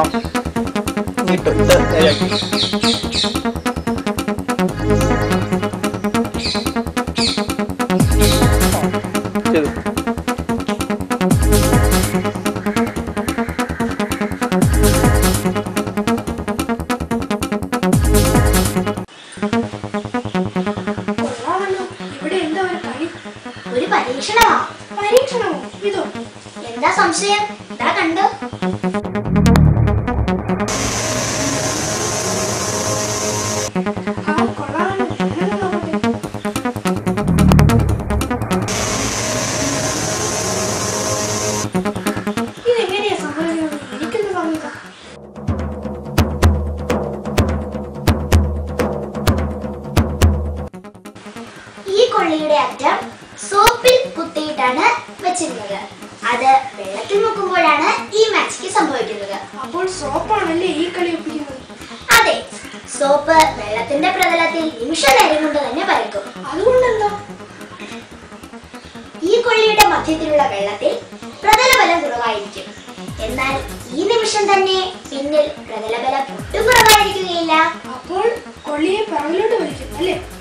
ആ ഇട്ടു ഇത് നേരെയാക്കി ആ, ചെയ്തു കൊള്ളാമല്ലോ ഇവിടെ എന്താ ഒരു കളി ഒരു പരീക്ഷണമാ പരീക്ഷണമോ ഇതോ എന്താ സംശയം ഇതാ കണ്ടു ആ കൊള്ളാമല്ലോ ഞാനത് നോക്കട്ടെ ഇതെങ്ങനെയാ സംഭവിക്കുന്നത് എനിക്കൊന്ന് പറഞ്ഞില്ല ഈ കൊള്ളിയുടെ അറ്റം സോപ്പിൽ കുത്തിയിട്ടാണ് വെച്ചിരുന്നത് അത് വെള്ളത്തിൽ മുക്കുമ്പോഴാണ് ഈ മാജിക്ക് സംഭവിക്കുന്നത് അപ്പോൾ സോപ്പാണല്ലേ ഈ കളി ഒപ്പിക്കുന്നത് അതെ സോപ്പ് വെള്ളത്തിന്റെ പ്രതലത്തിൽ നിമിഷ നേരം കൊണ്ട് തന്നെ പരക്കും അതുകൊണ്ടെന്താ ഈ കൊള്ളിയുടെ മധ്യത്തിലുള്ള വെള്ളത്തിൽ പ്രതലബലം കുറവായിരിക്കും എന്നാൽ ഈ നിമിഷം തന്നെ പിന്നിൽ പ്രതലബലം ഒട്ടും കുറവായിരിക്കുകയില്ല അപ്പോൾ കൊള്ളിയെ പിറകിലോട്ട് വലിക്കും അല്ലേ